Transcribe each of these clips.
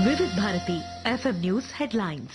వివిధ Bharati FM news headlines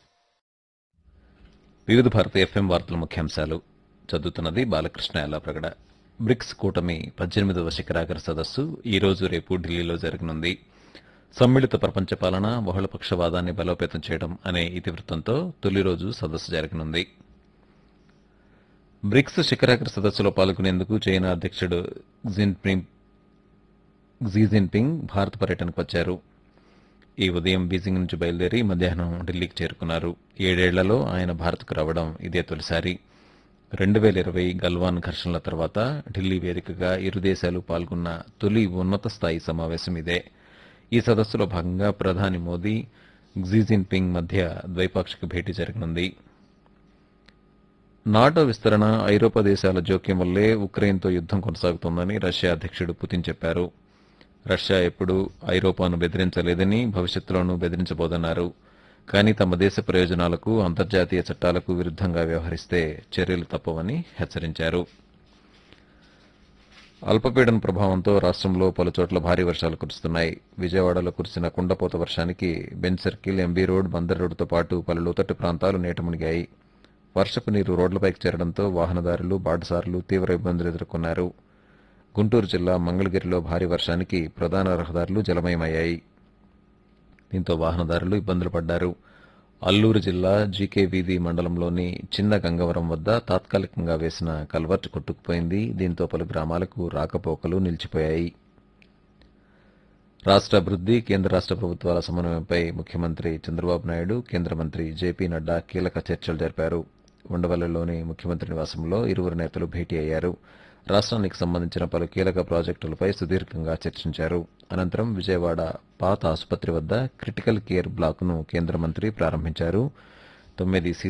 వివిధ భారత ఎఫ్ఎం వార్తల ముఖ్యాంశాలు చదువుతున్నది బాలకృష్ణ ఎల్లాప్రగడ బ్రిక్స్ కూటమి పద్దెనిమిదవ శిఖరాగ్ర సదస్సు ఈ రోజు రేపు ఢిల్లీలో జరగనుంది సమ్మిళిత ప్రపంచ పాలన బహుళపక్షవాదాన్ని బలోపేతం చేయడం అనే ఇతివృత్తంతో తొలి రోజు సదస్సు జరగనుంది బ్రిక్స్ శిఖరాగ్ర సదస్సులో పాల్గొనేందుకు చైనా అధ్యక్షుడు జిన్పింగ్ జీ జిన్పింగ్ భారత్ పర్యటనకు వచ్చారు ఈ ఉదయం బీజింగ్ నుంచి బయలుదేరి మధ్యాహ్నం ఢిల్లీకి చేరుకున్నారు ఏడేళ్లలో ఆయన భారత్కు రావడం ఇదే తొలిసారి రెండు వేల ఇరవై గల్వాన్ ఘర్షణల తర్వాత ఢిల్లీ వేదికగా ఇరు దేశాలు పాల్గొన్న తొలి ఉన్నత స్థాయి సమావేశం ఇదే ఈ సదస్సులో భాగంగా ప్రధాని మోదీ క్సీ జిన్పింగ్ మధ్య ద్వైపాక్షిక భేటీ జరగనుంది నాటో విస్తరణ ఐరోపా దేశాల జోక్యం వల్లే ఉక్రెయిన్తో యుద్దం కొనసాగుతోందని రష్యా అధ్యక్షుడు పుతిన్ చెప్పారు రష్యా ఎప్పుడూ ఐరోపాను బెదిరించలేదని భవిష్యత్తులోనూ బెదిరించబోదన్నారు కానీ తమ దేశ ప్రయోజనాలకు అంతర్జాతీయ చట్టాలకు విరుద్ధంగా వ్యవహరిస్తే చర్యలు తప్పవని హెచ్చరించారు అల్పపీడన ప్రభావంతో రాష్ట్రంలో పలుచోట్ల భారీ వర్షాలు కురుస్తున్నాయి విజయవాడలో కురిసిన కుండపోత వర్షానికి Benz Circle MB Road Bandar రోడ్డుతో పాటు పలు లోతట్టు ప్రాంతాలు నీట మునిగాయి వర్షపు నీరు రోడ్లపైకి చేరడంతో వాహనదారులు బాటసారులు తీవ్ర ఇబ్బందులు ఎదుర్కొన్నారు గుంటూరు జిల్లా మంగళగిరిలో భారీ వర్షానికి ప్రధాన రహదారులు జలమయమయ్యాయి దీంతో వాహనదారులు ఇబ్బందులు పడ్డారు అల్లూరు జిల్లా జీకే వీధి మండలంలోని చిన్న గంగవరం వద్ద తాత్కాలికంగా వేసిన కల్వర్ట్ కొట్టుకుపోయింది దీంతో పలు గ్రామాలకు రాకపోకలు నిలిచిపోయాయి రాష్ట్ర అభివృద్ది కేంద్ర రాష్ట్ర ప్రభుత్వాల సమన్వయంపై ముఖ్యమంత్రి చంద్రబాబు నాయుడు కేంద్ర మంత్రి జేపీ నడ్డా కీలక చర్చలు జరిపారు ఉండవల్లిలోని ముఖ్యమంత్రి నివాసంలో ఇరువురు నేతలు భేటీ అయ్యారు రాష్ట్రానికి సంబంధించిన పలు కీలక ప్రాజెక్టులపై సుదీర్ఘంగా చర్చించారు అనంతరం విజయవాడ పాత ఆసుపత్రి వద్ద క్రిటికల్ కేర్ బ్లాక్ను కేంద్ర మంత్రి ప్రారంభించారు తొమ్మిది